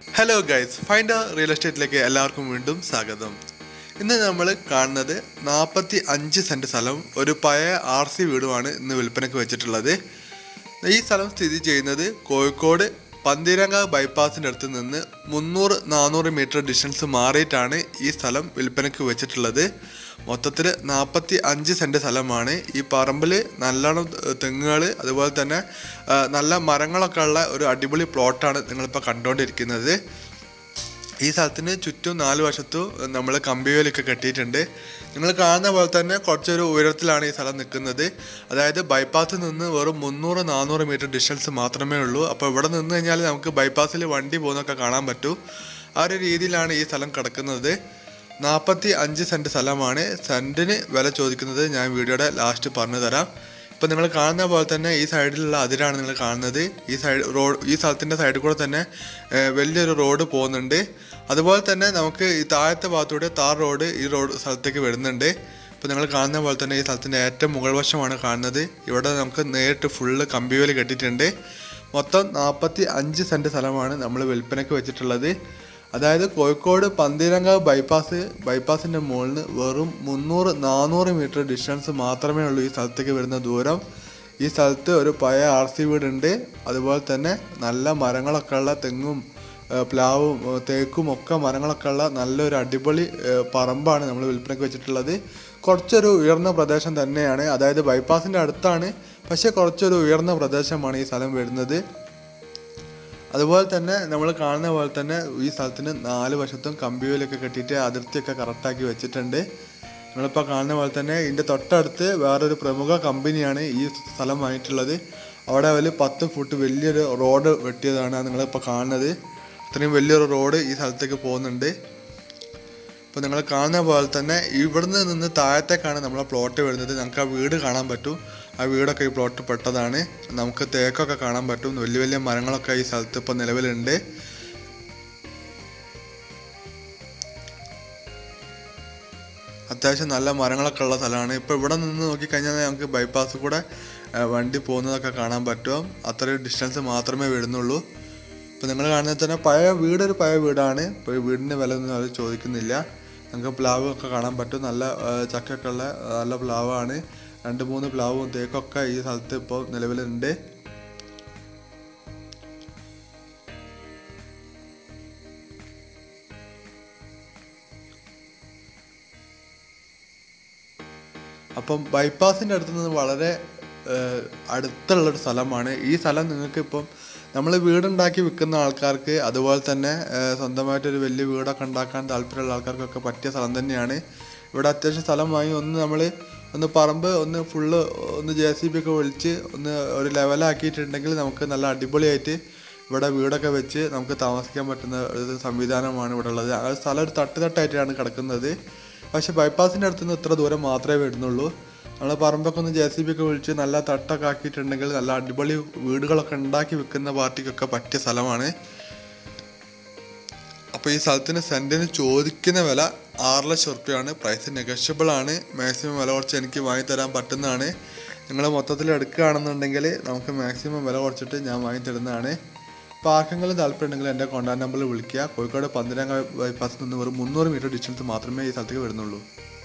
hello guys find real എസ്റ്റേറ്റിലേക്ക് എല്ലാവർക്കും വീണ്ടും സ്വാഗതം ഇന്ന് നമ്മൾ കാണുന്നത് നാൽപ്പത്തി അഞ്ച് സെൻറ്റ് സ്ഥലം ഒരു പഴയ ആർ സി വീടുമാണ് ഇന്ന് വിൽപ്പനയ്ക്ക് വെച്ചിട്ടുള്ളത് ഈ സ്ഥലം സ്ഥിതി ചെയ്യുന്നത് കോഴിക്കോട് പന്തീരങ്കാവ് ബൈപ്പാസിൻ്റെ അടുത്ത് നിന്ന് മുന്നൂറ് നാനൂറ് മീറ്റർ ഡിസ്റ്റൻസ് മാറിയിട്ടാണ് ഈ സ്ഥലം വിൽപ്പനയ്ക്ക് വെച്ചിട്ടുള്ളത് മൊത്തത്തിൽ നാൽപ്പത്തി അഞ്ച് സെൻറ്റ് സ്ഥലമാണ് ഈ പറമ്പിൽ നല്ലോണം തെങ്ങുകൾ അതുപോലെ തന്നെ ആ, നല്ല മരങ്ങളൊക്കെ ഉള്ള ഒരു അടിപൊളി പ്ലോട്ടാണ് നിങ്ങളിപ്പോൾ കണ്ടുകൊണ്ടിരിക്കുന്നത് ഈ സ്ഥലത്തിന് ചുറ്റും നാല് വശത്തും നമ്മൾ കമ്പിവേലൊക്കെ കെട്ടിയിട്ടുണ്ട് നിങ്ങൾ കാണുന്ന പോലെ തന്നെ കുറച്ചൊരു ഉയരത്തിലാണ് ഈ സ്ഥലം നിൽക്കുന്നത് അതായത് ബൈപ്പാസിൽ നിന്ന് വെറും മുന്നൂറ് നാനൂറ് മീറ്റർ ഡിസ്റ്റൻസ് മാത്രമേ ഉള്ളൂ അപ്പോൾ ഇവിടെ നിന്ന് കഴിഞ്ഞാൽ നമുക്ക് ബൈപ്പാസിൽ വണ്ടി പോകുന്നതൊക്കെ കാണാൻ പറ്റും ആ ഒരു രീതിയിലാണ് ഈ സ്ഥലം കിടക്കുന്നത് നാൽപ്പത്തി അഞ്ച് സെൻറ്റ് സ്ഥലമാണ് സെൻറ്റിന് വില ചോദിക്കുന്നത് ഞാൻ വീഡിയോയുടെ ലാസ്റ്റ് പറഞ്ഞു തരാം ഇപ്പം നിങ്ങൾ കാണുന്ന പോലെ തന്നെ ഈ സൈഡിലുള്ള അതിരാണ് നിങ്ങൾ കാണുന്നത് ഈ സൈഡ് റോഡ് ഈ സ്ഥലത്തിൻ്റെ സൈഡിൽ കൂടെ തന്നെ ഏഹ്, വലിയൊരു റോഡ് പോകുന്നുണ്ട് അതുപോലെ തന്നെ നമുക്ക് ഈ താഴത്തെ ഭാഗത്തൂടെ താർ റോഡ് ഈ റോഡ് സ്ഥലത്തേക്ക് വരുന്നുണ്ട് ഇപ്പോൾ നിങ്ങൾ കാണുന്ന പോലെ തന്നെ ഈ സ്ഥലത്തിൻ്റെ ഏറ്റവും മുകൾ വശമാണ് കാണുന്നത് ഇവിടെ നമുക്ക് നേരിട്ട് ഫുള്ള് കമ്പിവേലി കെട്ടിയിട്ടുണ്ട് മൊത്തം നാൽപ്പത്തി അഞ്ച് സെൻറ്റ് സ്ഥലമാണ് നമ്മൾ വിൽപ്പനയ്ക്ക് വെച്ചിട്ടുള്ളത് അതായത് കോഴിക്കോട് പന്തീരങ്കാവ് ബൈപ്പാസ് ബൈപ്പാസിൻ്റെ മുകളിൽ നിന്ന് വെറും മുന്നൂറ് നാനൂറ് മീറ്റർ ഡിസ്റ്റൻസ് മാത്രമേ ഉള്ളൂ ഈ സ്ഥലത്തേക്ക് വരുന്ന ദൂരം ഈ സ്ഥലത്ത് ഒരു പഴയ ആർ സി വീടുണ്ട് അതുപോലെ തന്നെ നല്ല മരങ്ങളൊക്കെ ഉള്ള തെങ്ങും ഏഹ് പ്ലാവും ഏഹ് തേക്കും ഒക്കെ മരങ്ങളൊക്കെ ഉള്ള നല്ലൊരു അടിപൊളി ഏഹ് പറമ്പാണ് നമ്മൾ വിൽപ്പനയ്ക്ക് വെച്ചിട്ടുള്ളത് കുറച്ചൊരു ഉയർന്ന പ്രദേശം തന്നെയാണ് അതായത് ബൈപ്പാസിൻ്റെ അടുത്താണ് പക്ഷേ കുറച്ചൊരു ഉയർന്ന പ്രദേശമാണ് ഈ സ്ഥലം വരുന്നത് അതുപോലെ തന്നെ നമ്മൾ കാണുന്ന പോലെ തന്നെ ഈ സ്ഥലത്തിന് നാല് വശത്തും കമ്പിവേലൊക്കെ കെട്ടിയിട്ട് അതിർത്തിയൊക്കെ കറക്റ്റാക്കി വെച്ചിട്ടുണ്ട് നിങ്ങളിപ്പോൾ കാണുന്ന പോലെ തന്നെ ഇതിൻ്റെ തൊട്ടടുത്ത് വേറൊരു പ്രമുഖ കമ്പനിയാണ് ഈ സ്ഥലം വാങ്ങിയിട്ടുള്ളത് അവിടെ അവർ പത്ത് ഫുട്ട് വലിയൊരു റോഡ് വെട്ടിയതാണ് നിങ്ങളിപ്പോൾ കാണുന്നത് അത്രയും വലിയൊരു റോഡ് ഈ സ്ഥലത്തേക്ക് പോകുന്നുണ്ട് ഇപ്പോൾ നിങ്ങൾ കാണുന്ന പോലെ തന്നെ ഇവിടുന്ന് നിന്ന് താഴത്തേക്കാണ് നമ്മളെ പ്ലോട്ട് വരുന്നത് നമുക്ക് ആ വീട് കാണാൻ പറ്റും ആ വീടൊക്കെ ഈ പ്ലോട്ട് പെട്ടതാണ് നമുക്ക് തേക്കൊക്കെ കാണാൻ പറ്റും വലിയ വലിയ മരങ്ങളൊക്കെ ഈ സ്ഥലത്ത് ഇപ്പോൾ നിലവിലുണ്ട് അത്യാവശ്യം നല്ല മരങ്ങളൊക്കെ ഉള്ള സ്ഥലമാണ് ഇപ്പോൾ ഇവിടെ നിന്ന് നോക്കിക്കഴിഞ്ഞാൽ നമുക്ക് ബൈപ്പാസ് കൂടെ ആ, വണ്ടി പോകുന്നതൊക്കെ കാണാൻ പറ്റും അത്രയും ഡിസ്റ്റൻസ് മാത്രമേ വരുന്നുള്ളൂ ഇപ്പോൾ നിങ്ങൾ കാണുന്നത് തന്നെ പഴയ വീടൊരു പഴയ വീടാണ് ഇപ്പോൾ ഈ വീടിൻ്റെ വില ഒന്നും അവർ ചോദിക്കുന്നില്ല നമുക്ക് പ്ലാവ് ഒക്കെ കാണാൻ പറ്റും നല്ല ആ, ചക്കയൊക്കെ ഉള്ള ആ, നല്ല പ്ലാവാണ് രണ്ട് മൂന്ന് പ്ലാവും തേക്കൊക്കെ ഈ സ്ഥലത്ത് ഇപ്പോൾ നിലവിലുണ്ട് അപ്പം ബൈപ്പാസിൻ്റെ അടുത്ത് നിന്ന് വളരെ ഏഹ്, അടുത്തുള്ളൊരു സ്ഥലമാണ് ഈ സ്ഥലം നിങ്ങൾക്ക് ഇപ്പം നമ്മൾ വീടുണ്ടാക്കി വിൽക്കുന്ന ആൾക്കാർക്ക് അതുപോലെ തന്നെ ഏഹ്, സ്വന്തമായിട്ടൊരു വലിയ വീടൊക്കെ ഉണ്ടാക്കാൻ താല്പര്യമുള്ള ആൾക്കാർക്കൊക്കെ പറ്റിയ സ്ഥലം തന്നെയാണ് ഇവിടെ അത്യാവശ്യം സ്ഥലം വാങ്ങി ഒന്ന് നമ്മൾ ഒന്ന് പറമ്പ് ഒന്ന് ഫുള്ള് ഒന്ന് ജെ സി ബി ഒക്കെ വിളിച്ച് ഒന്ന് ഒരു ലെവലാക്കിയിട്ടുണ്ടെങ്കിൽ നമുക്ക് നല്ല അടിപൊളിയായിട്ട് ഇവിടെ വീടൊക്കെ വെച്ച് നമുക്ക് താമസിക്കാൻ പറ്റുന്ന ഒരു സംവിധാനമാണ് ഇവിടെ ഉള്ളത് ആ സ്ഥലം ഒരു തട്ട് തട്ടായിട്ടാണ് കിടക്കുന്നത് പക്ഷെ ബൈപ്പാസിൻ്റെ അടുത്ത് നിന്ന് ഇത്ര ദൂരം മാത്രമേ വരുന്നുള്ളൂ നമ്മൾ പറമ്പൊക്കെ ഒന്ന് ജെ സി ബി ഒക്കെ വിളിച്ച് നല്ല തട്ടൊക്കെ ആക്കിയിട്ടുണ്ടെങ്കിൽ നല്ല അടിപൊളി വീടുകളൊക്കെ ഉണ്ടാക്കി വിൽക്കുന്ന പാർട്ടിക്കൊക്കെ പറ്റിയ സ്ഥലമാണ് അപ്പോൾ ഈ സ്ഥലത്തിന് സെൻറ്റിന് ചോദിക്കുന്ന വില ആറ് ലക്ഷം റുപ്യയാണ് പ്രൈസ് നെഗഷ്യബിൾ ആണ് മാക്സിമം വില കുറച്ച് എനിക്ക് വാങ്ങി തരാൻ പറ്റുന്നതാണ് നിങ്ങൾ മൊത്തത്തിൽ എടുക്കുകയാണെന്നുണ്ടെങ്കിൽ നമുക്ക് മാക്സിമം വില കുറച്ചിട്ട് ഞാൻ വാങ്ങി തരുന്നതാണ് അപ്പോൾ ആർക്കെങ്കിലും താല്പര്യം ഉണ്ടെങ്കിൽ എൻ്റെ കോൺടാക്ട് നമ്പറിൽ വിളിക്കുക കോഴിക്കോട് പന്തിരങ്ക ബൈപ്പാസിൽ നിന്ന് വെറും മുന്നൂറ് മീറ്റർ ഡിസ്റ്റൻസ് മാത്രമേ ഈ സ്ഥലത്തേക്ക് വരുന്നുള്ളൂ